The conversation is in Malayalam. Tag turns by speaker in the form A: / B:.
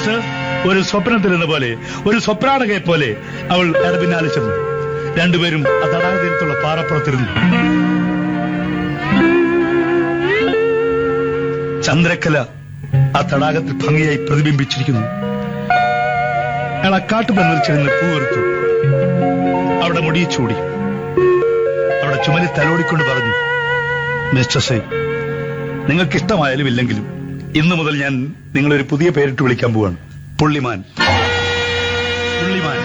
A: മിസ്റ്റർ ഒരു സ്വപ്നത്തിൽ എന്ന പോലെ ഒരു സ്വപ്നാടകയെ പോലെ അവൾ അയാളുടെ പിന്നാലെ ചെന്നു രണ്ടുപേരും ആ തടാക തീരത്തുള്ള പാറപ്പുറത്തിരുന്നു ചന്ദ്രക്കല ആ തടാകത്തിൽ ഭംഗിയായി പ്രതിബിംബിച്ചിരിക്കുന്നു അയാൾ ആ കാട്ടുപന്നിൽ ചെന്ന് പൂവെടുത്തു അവിടെ മുടിയെ ചൂടി അവിടെ ചുമലിൽ തലോടിക്കൊണ്ട് പറഞ്ഞു മിസ്റ്റർ സൈ നിങ്ങൾക്ക് ഇഷ്ടമായാലും ഇല്ലെങ്കിലും ഇന്നു മുതൽ ഞാൻ നിങ്ങളൊരു പുതിയ പേരിട്ട് വിളിക്കാൻ പോവാണ് പുള്ളിമാൻ പുള്ളിമാൻ